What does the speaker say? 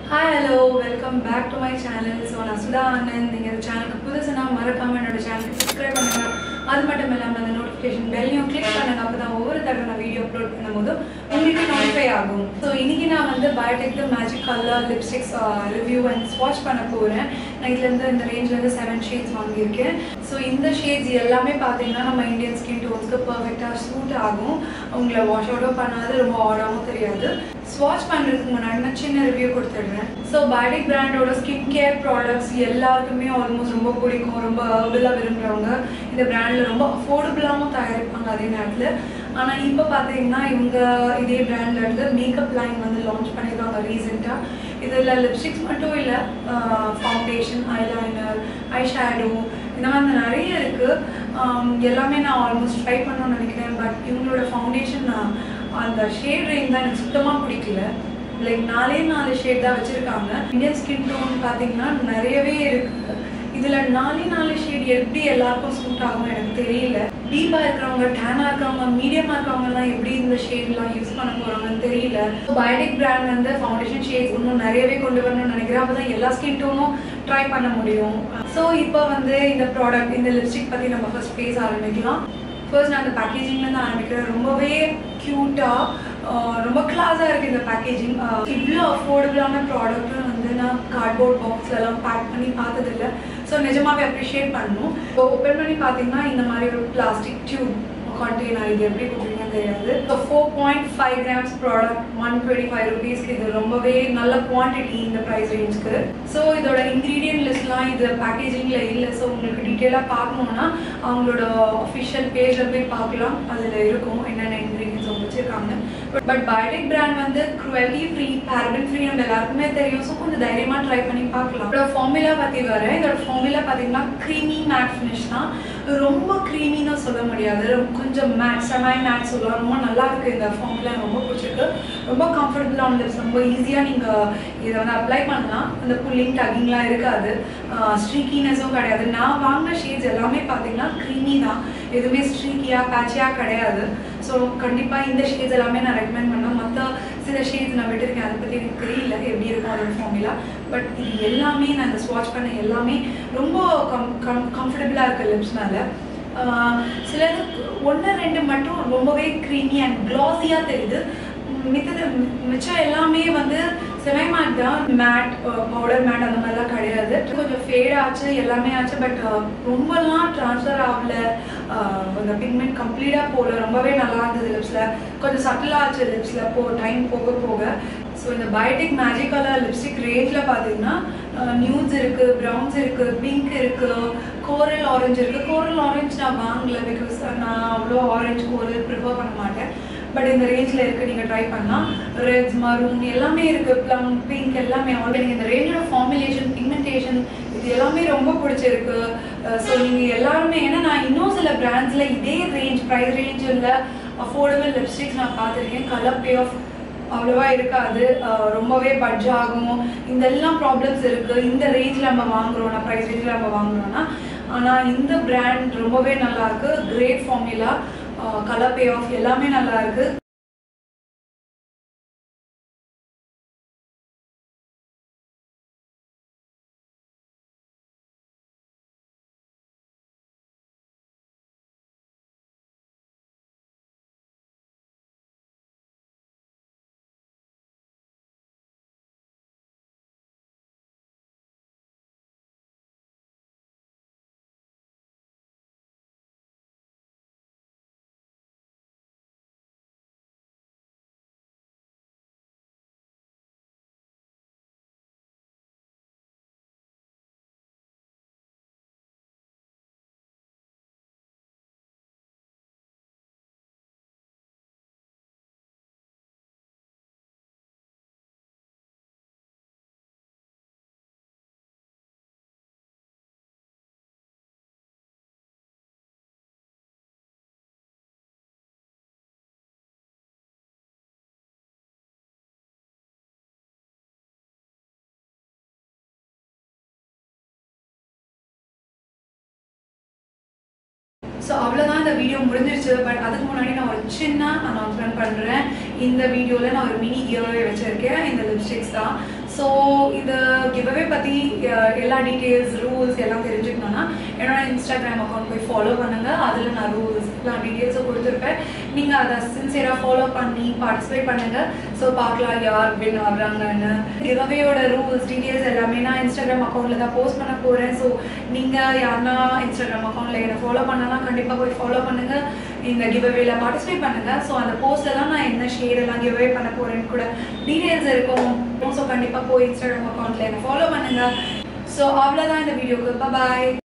hi hello welcome back to my channel so நான் சுதா ஆனந்த் நீங்கள் இந்த சேனலுக்கு புதுசுனா மறக்காம என்னோட சேனலுக்கு சப்ஸ்கிரைப் பண்ணுங்க அது மட்டும் இல்லாமல் அந்த நோட்டிஃபிகேஷன் பெல்லையும் கிளிக் பண்ணுங்க அப்போ தான் ஒவ்வொரு தடவை நான் வீடியோ அப்லோட் பண்ணும்போது உங்களுக்கு நோட்டிஃபை ஆகும் ஸோ இன்னைக்கு நான் வந்து Biotique the magic colour lipsticks review and ஸ்வாட்ச் பண்ண போகிறேன் நான் இதுலேருந்து இந்த ரேஞ்ச்லேருந்து செவன் ஷேட்ஸ் வாங்கியிருக்கேன் ஸோ இந்த ஷேட்ஸ் எல்லாமே பார்த்தீங்கன்னா நம்ம இந்தியன் ஸ்கின் டோன்ஸ்க்கு பர்ஃபெக்டாக சூட் ஆகும் உங்களை வாஷ் அவுட்டும் பண்ணாது ரொம்ப ஆடாகவும் தெரியாது ஸ்வாட்ச் பண்ணுறதுக்கு முன்னாடி நான் சின்ன ரிவ்யூ கொடுத்துடுறேன் ஸோ பயோடிக் பிராண்டோட ஸ்கின் கேர் ப்ராடக்ட்ஸ் எல்லாருக்குமே ஆல்மோஸ்ட் ரொம்ப பிடிக்கும் ரொம்ப ஹர்பலாக விரும்புகிறவங்க இந்த பிராண்டில் ரொம்ப அஃபோர்டபுளாகவும் தயாரிப்பாங்க அதே நேரத்தில் ஆனால் இப்போ பார்த்தீங்கன்னா இவங்க இதே பிராண்டில் இருந்து மேக்கப் லைன் வந்து லான்ச் பண்ணியிருக்காங்க ரீசெண்டாக இதில் லிப்ஸ்டிக்ஸ் மட்டும் இல்லை ஃபவுண்டேஷன் ஐலைனர் ஐ ஷேடோ இந்த மாதிரி நிறைய இருக்குது எல்லாமே நான் ஆல்மோஸ்ட் ட்ரை பண்ணணும்னு நினைக்கிறேன் பட் இவங்களோட ஃபவுண்டேஷன் அந்த ஷேட் ரேஞ்ச் தான் எனக்கு சுத்தமாக பிடிக்கல லைக் நாலே நாலு ஷேட் தான் வச்சுருக்காங்க இந்தியன் ஸ்கின் டோன் பார்த்தீங்கன்னா நிறையவே இருக்குது இதில் நாலே நாலு ஷேட் எப்படி எல்லாருக்கும் சூட் ஆகும் எனக்கு தெரியல டீப்பாக இருக்கிறவங்க டேனாக இருக்கிறவங்க மீடியமாக இருக்கிறவங்கலாம் எப்படி இந்த ஷேட்லாம் யூஸ் பண்ண போகிறாங்கன்னு தெரியல பயோடிக் பிராண்ட் வந்து ஃபவுண்டேஷன் ஷேட்ஸ் இன்னும் நிறையவே கொண்டு வரணும்னு நினைக்கிறேன் அப்போ தான் எல்லா ஸ்கின் டோனும் ட்ரை பண்ண முடியும் ஸோ இப்போ வந்து இந்த ப்ராடக்ட் இந்த லிப்ஸ்டிக் பற்றி நம்ம ஃபர்ஸ்ட் பேச ஆரம்பிக்கலாம் ஃபர்ஸ்ட் நான் அந்த பேக்கேஜிங்லேருந்து ஆரம்பிக்கிறேன் ரொம்பவே க்யூட்டாக ரொம்ப கிளாஸாக இருக்குது இந்த பேக்கேஜிங் இவ்வளோ அஃபோர்டபுளான ப்ராடக்ட்டும் வந்து நான் கார்ட்போர்ட் பாக்ஸ்லலாம் பேக் பண்ணி பார்த்ததில்ல ஸோ நிஜமாவே அப்ரிஷியேட் பண்ணணும் ஸோ ஓப்பன் பண்ணி பார்த்தீங்கன்னா இந்த மாதிரி ஒரு பிளாஸ்டிக் டியூப் கண்டெய்னர் இது எப்படி கொடுக்குறீங்கன்னு தெரியாது so four point five grams product one twenty five ருபீஸ்க்கு இது ரொம்பவே நல்ல குவான்டிட்டி இந்த ப்ரைஸ் ரேஞ்சுக்கு ஸோ இதோட இன்க்ரீடியன்ட் லிஸ்ட்லாம் இது பேக்கேஜிங்கில் இல்லை ஸோ உங்களுக்கு டீட்டெயிலாக பார்க்கணுன்னா அவங்களோட அஃபிஷியல் பேஜில் போய் பார்க்கலாம் அதில் இருக்கும் என்னென்ன இன்க்ரீடியன்ஸ் அவங்க வச்சுருக்காங்க பட் பயோடிக் பிராண்ட் வந்து க்ருவல்டி ஃப்ரீ பேரபன் ஃப்ரீ நம்ம எல்லாருக்குமே தெரியும் ஸோ கொஞ்சம் தைரியமாக ட்ரை பண்ணி பார்க்கலாம் இதோட ஃபார்முலா பற்றி வரேன் இதோட ஃபார்முலா பார்த்தீங்கன்னா க்ரீமி மேட் ஃபினிஷ் தான் ரொம்ப க்ரீமின்னு சொல்ல முடியாது கொஞ்சம் மேட் செமாய் மேட் சொல்லலாம் ரொம்ப நல்லா இருக்குது இந்த ஃபார்முலா ரொம்ப பிடிச்சிருக்கு ரொம்ப கம்ஃபர்டபுளான லிப்ஸ் ரொம்ப ஈஸியாக நீங்கள் இதை வந்து அப்ளை பண்ணலாம் அந்த புல்லிங் டக்கிங்லாம் இருக்காது ஸ்ட்ரீக்கினஸும் கிடையாது நான் வாங்கின ஷேட்ஸ் எல்லாமே பார்த்தீங்கன்னா க்ரீமி தான் எதுவுமே ஸ்ட்ரீக்கியாக பேச்சியாக கிடையாது ஸோ கண்டிப்பாக இந்த ஷேட்ஸ் எல்லாமே நான் ரெக்கமெண்ட் பண்ணேன் மற்ற சில ஷேட்ஸ் நான் விட்டுருக்கேன் அதை பற்றி எனக்கு தெரியல எப்படி இருக்கும் அதோட ஃபார்முலா பட் இது எல்லாமே நான் இந்த ஸ்வாட்ச் பண்ண எல்லாமே ரொம்ப கம் கம் கம்ஃபர்டபுளாக இருக்குது லிப்ஸ் மேலே சிலது ஒன்று ரெண்டு மட்டும் ரொம்பவே க்ரீமி அண்ட் க்ளாஸியாக தெரியுது மித்தது மிச்சம் எல்லாமே வந்து செமை மேட் தான் மேட் பவுடர் மேட் அந்த மாதிரிலாம் கிடையாது கொஞ்சம் ஃபேட் ஆச்சு எல்லாமே ஆச்சு பட் ரொம்பலாம் ட்ரான்ஸ்ஃபர் ஆகல அந்த பிக்மெண்ட் கம்ப்ளீட்டாக போகல ரொம்பவே நல்லா இருந்தது லிப்ஸில் கொஞ்சம் சட்டிலாக ஆச்சு லிப்ஸில் போ டைம் போக போக ஸோ இந்த பயோடிக் மேஜிக் கலர் லிப்ஸ்டிக் ரேஞ்சில் பார்த்தீங்கன்னா நியூட்ஸ் இருக்குது ப்ரௌன்ஸ் இருக்குது பிங்க் இருக்குது கோரல் ஆரஞ்சு இருக்குது கோரல் ஆரஞ்சு நான் வாங்கல பிகாஸ் நான் அவ்வளோ ஆரஞ்சு கோரல் ப்ரிஃபர் பண்ண மாட்டேன் பட் இந்த ரேஞ்சில் இருக்குது நீங்கள் ட்ரை பண்ணலாம் ரெட்ஸ் மரூன் எல்லாமே இருக்குது ப்ளம் பிங்க் எல்லாமே ஆல்ரெடி இந்த ரேஞ்சோட ஃபார்முலேஷன் பிக்மெண்டேஷன் இது எல்லாமே ரொம்ப பிடிச்சிருக்கு ஸோ நீங்கள் எல்லாருமே ஏன்னா நான் இன்னும் சில பிராண்ட்ஸில் இதே ரேஞ்ச் ப்ரைஸ் ரேஞ்சில் அஃபோர்டபுள் லிப்ஸ்டிக்ஸ் நான் பார்த்துருக்கேன் கலர் பே ஆஃப் அவ்வளோவா இருக்காது ரொம்பவே பட்ஜ் ஆகும் இந்த எல்லாம் ப்ராப்ளம்ஸ் இருக்குது இந்த ரேஞ்சில் நம்ம வாங்குறோம்னா ப்ரைஸ் ரேஞ்சில் நம்ம வாங்குறோம்னா ஆனால் இந்த பிராண்ட் ரொம்பவே நல்லா இருக்கு great formula colour payoff எல்லாமே நல்லா இருக்கு ஸோ அவ்வளோதான் இந்த வீடியோ முடிஞ்சிருச்சு பட் அதுக்கு முன்னாடி நான் ஒரு சின்ன அனௌன்ஸ்மெண்ட் பண்ணுறேன் இந்த வீடியோவில் நான் ஒரு மினி கியர்வே வச்சுருக்கேன் இந்த லிப்ஸ்டிக்ஸ் தான் ஸோ ஸோ இந்த கிவ்அவே பற்றி எல்லா டீட்டெயில்ஸ் ரூல்ஸ் எல்லாம் தெரிஞ்சுக்கணும்னா என்னோட இன்ஸ்டாகிராம் அக்கௌண்ட் போய் ஃபாலோ பண்ணுங்கள் அதில் நான் ரூல்ஸ் எல்லா டீட்டெயில்ஸும் கொடுத்துருப்பேன் நீங்கள் அதை சின்சியராக ஃபாலோ பண்ணி பார்ட்டிசிபேட் பண்ணுங்கள் ஸோ பார்க்கலாம் யார் வின் ஆகுறாங்கன்னு கிவ்அவேயோட ரூல்ஸ் டீட்டெயில்ஸ் எல்லாமே நான் இன்ஸ்டாகிராம் அக்கௌண்ட்டில் தான் போஸ்ட் பண்ண போகிறேன் ஸோ நீங்கள் யாருன்னா இன்ஸ்டாகிராம் அக்கௌண்ட்டில் என்னை ஃபாலோ பண்ணலாம் கண்டிப்பாக போய் ஃபாலோ பண்ணுங்கள் இந்த கிவ்அவேல பார்ட்டிசிபேட் பண்ணுங்கள் ஸோ அந்த போஸ்ட்டில் தான் நான் என்ன ஷேடெல்லாம் கிவ்அவே பண்ண போகிறேன்னு கூட டீட்டெயில்ஸ் இருக்கும் ஸோ கண்டிப்பாக போய் இன்ஸ்டாகிராம் அக்கௌண்ட்டில் என்னை ஃபாலோ பண்ணுங்கள் ஸோ அவ்வளோதான் இந்த வீடியோக்கு பாய்